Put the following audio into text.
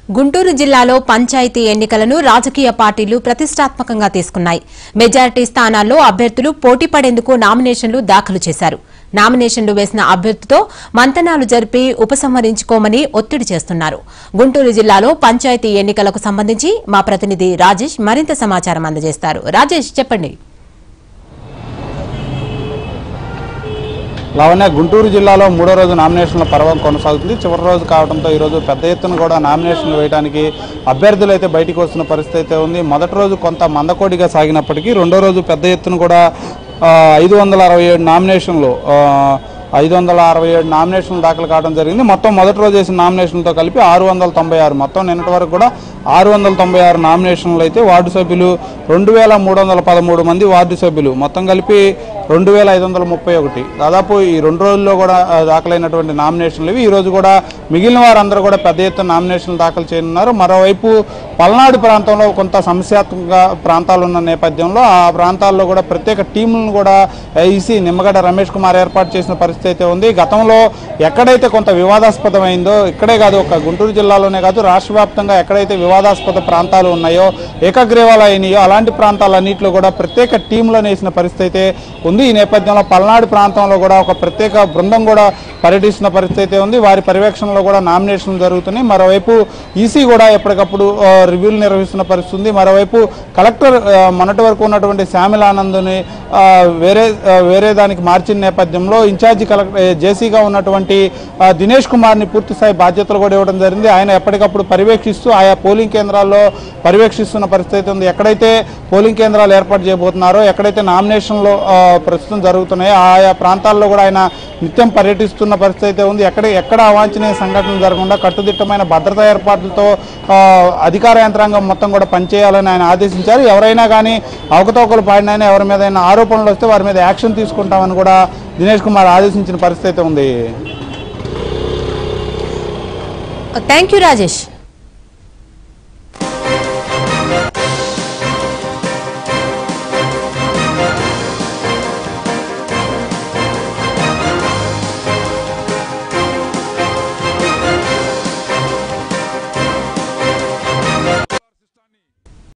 గుంటూరు జిల్లాలో పంచాయతీ ఎన్నికలను రాజకీయ పార్టీలు ప్రతిష్టాత్మకంగా తీసుకున్నాయి మెజారిటీ స్థానాల్లో అభ్యర్థులు పోటీ పడేందుకు నామినేషన్లు దాఖలు చేశారు నామినేషన్లు వేసిన అభ్యర్థితో మంతనాలు జరిపి ఉపసంహరించుకోమని ఒత్తిడి చేస్తున్నారు గుంటూరు జిల్లాలో పంచాయతీ ఎన్నికలకు సంబంధించి మా ప్రతినిధి రాజేష్ మరింత సమాచారం అందజేస్తారు రాజేష్ చెప్పండి లావణ్య గుంటూరు జిల్లాలో మూడో రోజు నామినేషన్ల పర్వం కొనసాగుతుంది చివరి రోజు కావడంతో ఈరోజు పెద్ద ఎత్తున కూడా నామినేషన్లు వేయడానికి అభ్యర్థులు అయితే బయటికి వస్తున్న పరిస్థితి అయితే ఉంది మొదటి రోజు కొంత మందకోడిగా సాగినప్పటికీ రెండో రోజు పెద్ద ఎత్తున కూడా ఐదు వందల అరవై ఏడు నామినేషన్లు ఐదు వందల అరవై ఏడు నామినేషన్లు దాఖలు కావడం జరిగింది మొత్తం మొదటి రోజు వేసిన నామినేషన్లతో కలిపి ఆరు వందల తొంభై ఆరు మొత్తం నిన్నటి వరకు కూడా ఆరు వందల తొంభై ఆరు నామినేషన్లు అయితే వార్డు సభ్యులు రెండు వేల మూడు వందల పదమూడు మంది వార్డు సభ్యులు మొత్తం కలిపి రెండు వేల ఐదు వందల ముప్పై ఒకటి దాదాపు ఈ రెండు రోజుల్లో కూడా ఆ, దాఖలైనటువంటి నామినేషన్లు ఇవి ఈ రోజు కూడా మిగిలిన వారందరూ కూడా పెద్ద ఎత్తున నామినేషన్లు దాఖలు చేయనున్నారు మరోవైపు పల్నాడు ప్రాంతంలో కొంత సమస్యాత్మక ప్రాంతాలు ఉన్న నేపథ్యంలో ఆ ప్రాంతాల్లో కూడా ప్రత్యేక టీములను కూడా ఈసీ నిమ్మగడ్డ రమేష్ కుమార్ ఏర్పాటు చేసిన పరిస్థితి అయితే ఉంది గతంలో ఎక్కడైతే కొంత వివాదాస్పదమైందో ఇక్కడే కాదు ఒక గుంటూరు జిల్లాలోనే కాదు రాష్ట్ర వ్యాప్తంగా ఎక్కడైతే వివాదాస్పద ప్రాంతాలు ఉన్నాయో ఏకగ్రీవాలు అయినాయో అలాంటి ప్రాంతాలన్నింటిలో కూడా ప్రత్యేక టీంలను వేసిన పరిస్థితి అయితే ఉంది ఈ నేపథ్యంలో పల్నాడు ప్రాంతంలో కూడా ఒక ప్రత్యేక బృందం కూడా పర్యటిస్తున్న పరిస్థితి అయితే ఉంది వారి పర్యవేక్షణలో కూడా నామినేషన్లు జరుగుతున్నాయి మరోవైపు ఈసీ కూడా ఎప్పటికప్పుడు ఆ, రివ్యూలు నిర్వహిస్తున్న పరిస్థితి ఉంది మరోవైపు కలెక్టర్ ఆ, మొన్నటి వరకు ఉన్నటువంటి శ్యామిల ఆనంద్ని ఆ, వేరే ఆ, వేరే దానికి మార్చిన నేపథ్యంలో ఇన్ఛార్జి కలెక్టర్ జేసీగా ఉన్నటువంటి ఆ, దినేష్ కుమార్ని పూర్తి స్థాయి బాధ్యతలు కూడా ఇవ్వడం జరిగింది ఆయన ఎప్పటికప్పుడు పర్యవేక్షిస్తూ ఆయా పోలింగ్ కేంద్రాల్లో పర్యవేక్షిస్తున్న పరిస్థితి అయితే ఉంది ఎక్కడైతే పోలింగ్ కేంద్రాలు ఏర్పాటు చేయబోతున్నారో ఎక్కడైతే నామినేషన్లో ఆ, ప్రస్తుతం జరుగుతున్నాయో ఆయా ప్రాంతాల్లో కూడా ఆయన నిత్యం పర్యటిస్తున్న పరిస్థితి అయితే ఉంది ఎక్కడ ఎక్కడ అవాంఛనీయ సంఘటనలు జరగకుండా కట్టుదిట్టమైన భద్రతా ఏర్పాట్లతో ఆ, అధికార యంత్రాంగం మొత్తం కూడా పనిచేయాలని ఆయన ఆదేశించారు ఎవరైనా కానీ అవకతవకలు పాడినైనా ఎవరి మీద అయినా ఆరోపణలు వస్తే వారి మీద యాక్షన్ తీసుకుంటామని కూడా దినేష్ కుమార్ ఆదేశించిన పరిస్థితి అయితే ఉంది థ్యాంక్ యూ రాజేష్